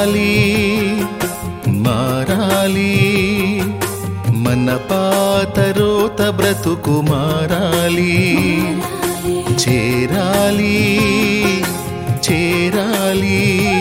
మారాలి మారాలి మన పాత రోత బ్రతుకు మారాలి చేరాలి చేరాలి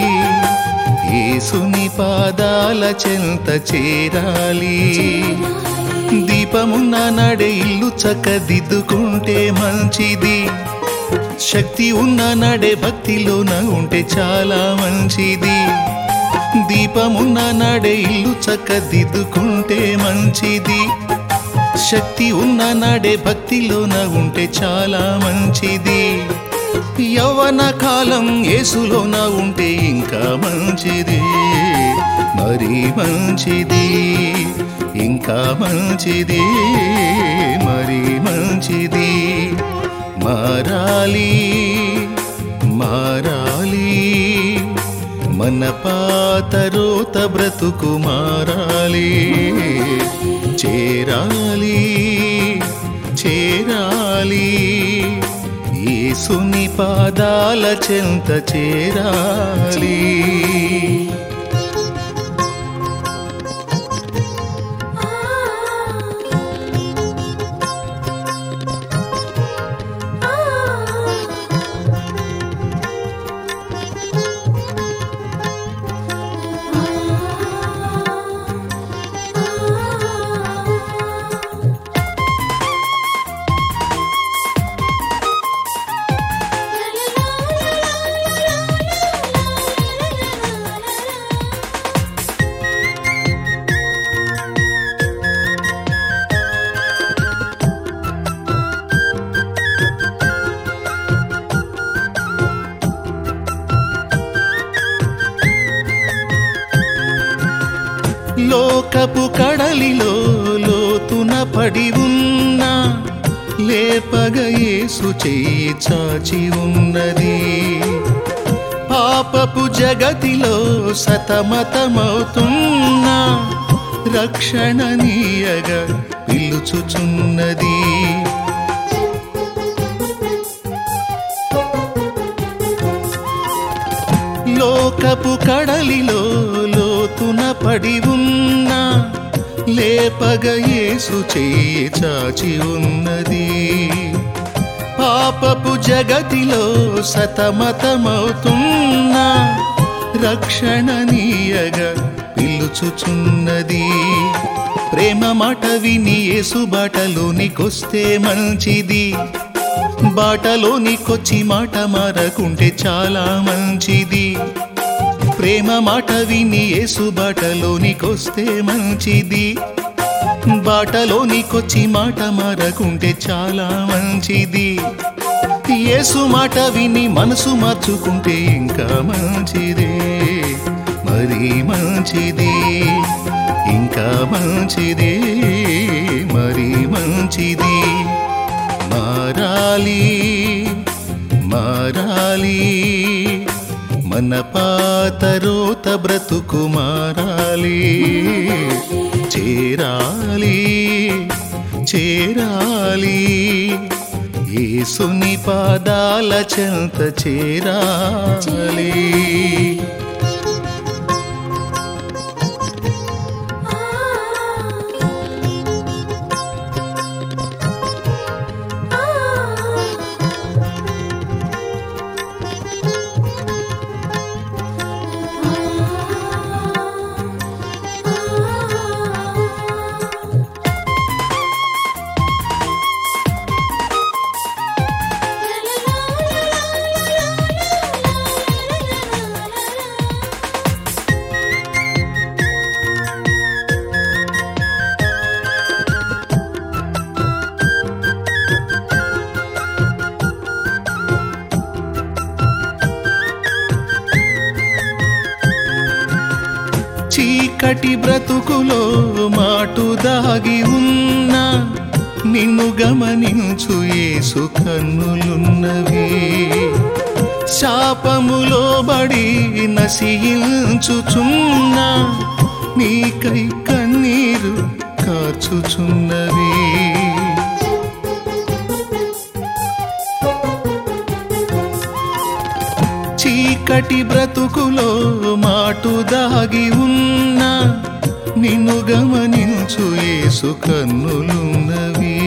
యేసుని పాదాల చెంత చేరాలి దీపమున్న నడే ఇల్లు చక్కదిద్దుకుంటే మంచిది శక్తి ఉన్న నడే భక్తిలోన ఉంటే చాలా మంచిది దీపమున్న నడే ఇల్లు చక్కదిద్దుకుంటే మంచిది శక్తి ఉన్న నాడే భక్తిలోన ఉంటే చాలా మంచిది యవన కాలం యేసులోన ఉంటే ఇంకా మంచిది మరి మంచిది ఇంకా మంచిది మరి మంచిది మారాలి మారాలి మన పాత రోత బ్రతుకు మారాలి చేరాలి చేరాలి యేసుని పాదాల చెంత చేరాలి లోకపు కడలిలో లోతున పడి ఉన్నా లేపగ యేసు చేయి చాచి ఉన్నది పాపపు జగతిలో సతమతమవుతున్నా రక్షణ నీయగా పిలుచుచున్నది లోకపు కడలిలో లోతున పడి ఉన్నా లేపగ యేసు చేయి చాచి ఉన్నది పాపపు జగతిలో సతమతమవుతున్నా రక్షణ నీయగా పిలుచుచున్నది ప్రేమ మాట విని యేసు బాటలోనికొస్తే మంచిది బాటలోనికొచ్చి మాట మారకుంటే చాలా మంచిది ప్రేమ మాట విని యేసు బాటలోనికొస్తే మంచిది బాటలోనికొచ్చి మాట మారకుంటే చాలా మంచిది యేసు మాట విని మనసు మార్చుకుంటే ఇంకా మంచిది మరి మంచిది ఇంకా మంచిది మరి మంచిది మారాలి మారాలి మన పాత రోత బ్రతుకు మారాలి చేరాలి చేరాలి యేసుని పాదాల చెంత చేరాలి చీకటి బ్రతుకులో మాటు దాగి ఉన్నా నిన్ను గమనించు యేసు కన్నులున్నవి శాపములో బడి నశించుచున్నా నీకై కన్నీరు కార్చుచున్నవి చీకటి బ్రతుకులో మాటు దాగి ఉన్నా నిన్ను గమనించు యేసు కన్నులున్నవి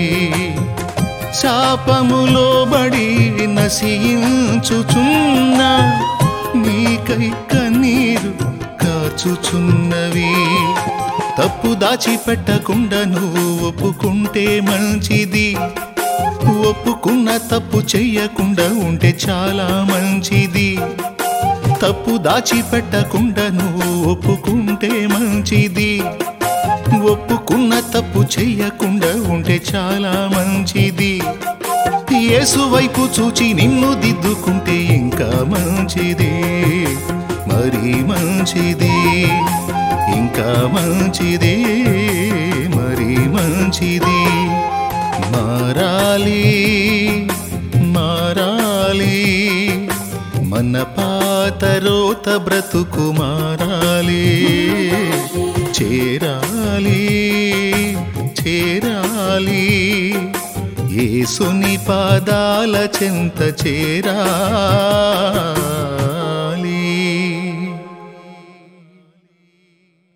శాపములో బడి నశించుచున్నా నీకై కన్నీరు కార్చుచున్నవి తప్పు దాచిపెట్టకుండా నువ్వు ఒప్పుకుంటే మంచిది ఒప్పుకున్న తప్పు చెయ్యకుండా ఉంటే చాలా మంచిది తప్పు దాచిపెట్టకుండా నువ్వు ఒప్పుకుంటే మంచిది ఒప్పుకున్న తప్పు చెయ్యకుండా ఉంటే చాలా మంచిది యేసు వైపు చూచి నిన్ను దిద్దుకుంటే ఇంకా మంచిది మరి మంచిది ఇంకా మంచిది మరి మంచిది మారాలి మారాలి మన పాత రోత బ్రతుకు మారాలి చేరాలి చేరాలి యేసుని పాదాల చెంత చేరాలి